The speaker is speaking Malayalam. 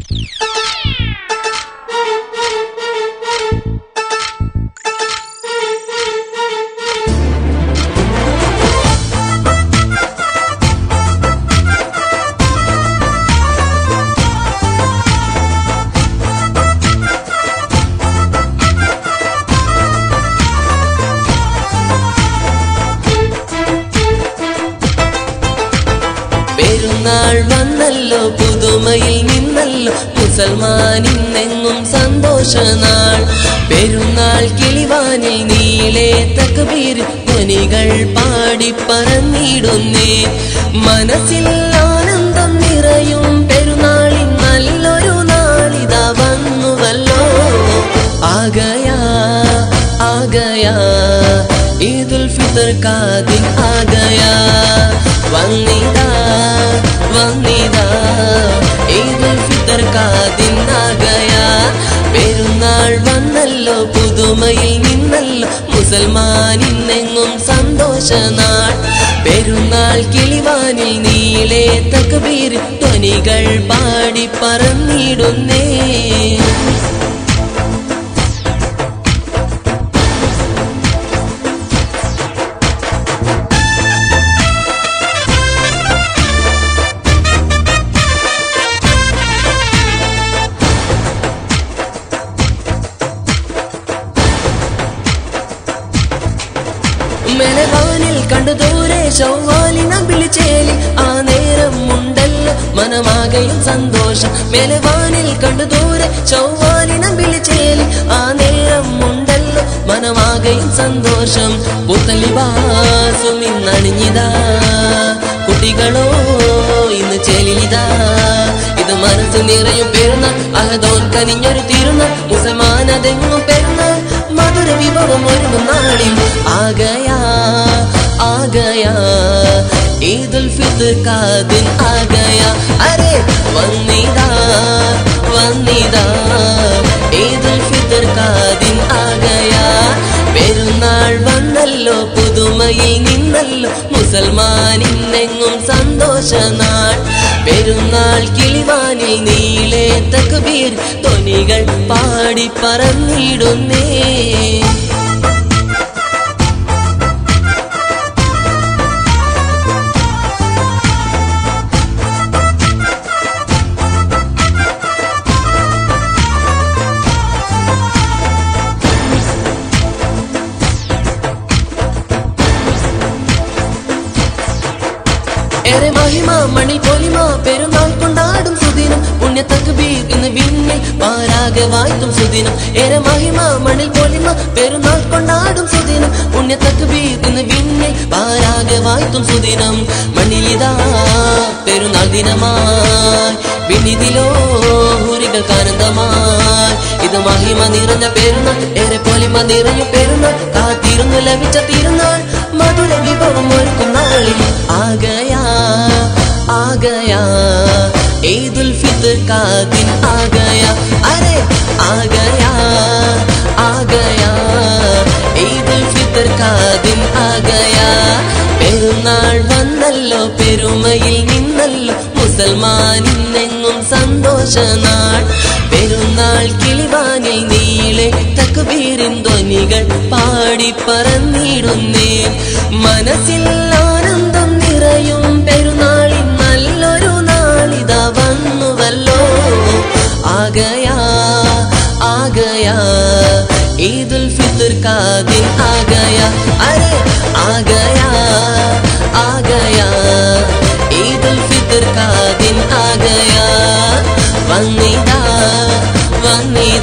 പെരുന്നാൾ വന്നല്ലോ പുതുമയിൽ നിന്നല്ലോ മുസൽമാൻ ഇന്നെങ്ങും സന്തോഷനാൾ പെരുന്നാൾ കിളിവാനിൽ നീളെ തക്ബീർ ധ്വനികൾ പാടി പറന്നിടുന്നേ മനസ്സിൽ ആനന്ദം നിറയും പെരുന്നാളിൻ നല്ലൊരു നാളിതാ വന്നുവല്ലോ ആകയാ ആകയാ ഈദുൽ ഫിത്തർ കാ ദിൻ ആകയാ വന്നിതാ വന്നിതാ ഈദുൽ ഫിത്തർ കാ ദിൻ ആകയാ പെരുന്നാൾ വന്നല്ലോ പുതുമയിൽ നിന്നല്ലോ മുസൽമാൻ ഇന്നെങ്ങും സന്തോഷനാൾ പെരുന്നാൾ കിളിവാനിൽ നീളെ തക്ബീർ ധ്വനികൾ പാടി പറന്നിടുന്നേ മെലവാനിൽ കണ്ടു ദൂരെ ചൊവ്വാലിന വിളിച്ചേലി ആ നേരം ഉണ്ടല്ലോ മനമാകയും സന്തോഷം മെലവാനിൽ കണ്ടു ദൂരെ ചൊവ്വാലിന വിളിച്ചേലി ആ നേരം ഉണ്ടല്ലോ മനമാകയും സന്തോഷം പുത്തലിവാസും ഇന്നണിഞ്ഞിതാ കുട്ടികളോ ഇന്ന് ചെലിതാ ഇത് മനസ്സ് നിറയും പെരുന്ന അഹദോൻ കനിഞ്ഞൊരു തിരുന്ന മുസൽമാൻ അതെങ്ങും പെരുന്ന മധുര വിഭവം ഒരുങ്ങും നാളിൽ ആകയാ ആകയാ ഈദുൽ ഫിത്ർ കാ ദിൻ ആകയാ അരെ വന്നിതാ വന്നിതാ ഈദുൽ ഫിത്ർ കാ ദിൻ ആകയാ പെരുന്നാൾ വന്നല്ലോ പുതുമയിൽ നിന്നല്ലോ മുസൽമാൻ ഇന്നെങ്ങും സന്തോഷനാൾ പെരുന്നാൾ കിളിവാനിൽ നീളെ തക്ബീർ ധ്വനികൾ പാടി പറന്നിടുന്നേ ഏറെ മഹിമ മണി പൊലിമ പെരുന്നാൾ കൊണ്ടാടും സുദിനം പുണ്യ തക്ബീർ ഇന്ന് വിണ്ണിൽ പാരാകെ വാഴ്ത്തും സുദിനം ഏറെ മഹിമ മണിൽ പൊലിമ പെരുന്നാൾ കൊണ്ടാടും സുദിനം പുണ്യ തക്ബീർ ഇന്ന് വിണ്ണിൽ പാരാകെ വാഴ്ത്തും സുദിനം മണ്ണിലിതാ പെരുന്നാൾ ദിനമായി വിണ്ണിതിലോ ഹൂരികൾക്ക് ആനന്ദമായി ഇത് മഹിമ നിറഞ്ഞ പെരുന്നാൾ ഏറെ പൊലിമ നിറഞ്ഞ പെരുന്നാൾ കാത്തിരുന്നു ലഭിച്ച തിരുനാൾ മധുര വിഭവം ഒരുക്കും നാളിൽ ആകയാ ആകയാ ഈദുൽ ഫിത്ർ കാ ദിൻ ആകയാ അരെ ആകയാ ആകയാ ഈദുൽ ഫിത്ർ കാ ദിൻ ആകയാ പെരുന്നാൾ വന്നല്ലോ പെരുമയിൽ നിന്നല്ലോ മുസൽമാൻ ഇന്നെങ്ങും സന്തോഷനാൾ പെരുന്നാൾ കിളിവാനിൽ നീളെ തക്ബീരിൻ ധ്വനികൾ പാടി പറന്നിടുന്നേ മനസ്സിൽ ആനന്ദം നിറയും പെരുന്നാളിൻ നല്ലൊരു നാളിതാ വന്നുവല്ലോ ആകയാ ആകയാ ഈദുൽ ഫിത്ർ കാ ദിൻ ആകയാ അരെ ആകയാ ആകയാ ഈദുൽ ഫിത്ർ കാ ദിൻ ആകയാ വന്നിതാ വന്നിതാ